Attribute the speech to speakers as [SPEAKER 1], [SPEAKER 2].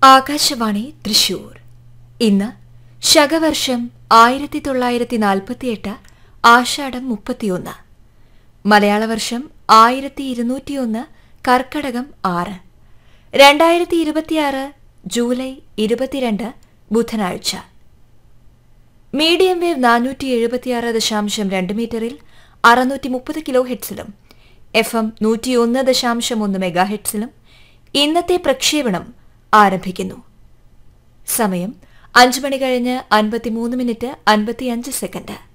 [SPEAKER 1] ആകാശവാണി തൃശൂർ ഇന്ന് ശകവർഷം ആയിരത്തി തൊള്ളായിരത്തി നാൽപ്പത്തിയെട്ട് ആഷാഢം മുപ്പത്തിയൊന്ന് മലയാള വർഷം ആയിരത്തി ഇരുന്നൂറ്റിയൊന്ന് കർക്കടകം ആറ് രണ്ടായിരത്തി ഇരുപത്തിയാറ് ജൂലൈ ഇരുപത്തിരണ്ട് ബുധനാഴ്ച മീഡിയം വേവ് നാനൂറ്റി എഴുപത്തിയാറ് ദശാംശം രണ്ട് മീറ്ററിൽ അറുന്നൂറ്റി മുപ്പത് കിലോ ഹെഡ്സിലും എഫ് എം നൂറ്റിയൊന്ന് ദശാംശം ഒന്ന് മെഗാ ഹെഡ്സിലും ഇന്നത്തെ പ്രക്ഷേപണം ആരംഭിക്കുന്നു സമയം അഞ്ച് മണി കഴിഞ്ഞ് അൻപത്തിമൂന്ന് മിനിറ്റ് അൻപത്തിയഞ്ച് സെക്കൻഡ്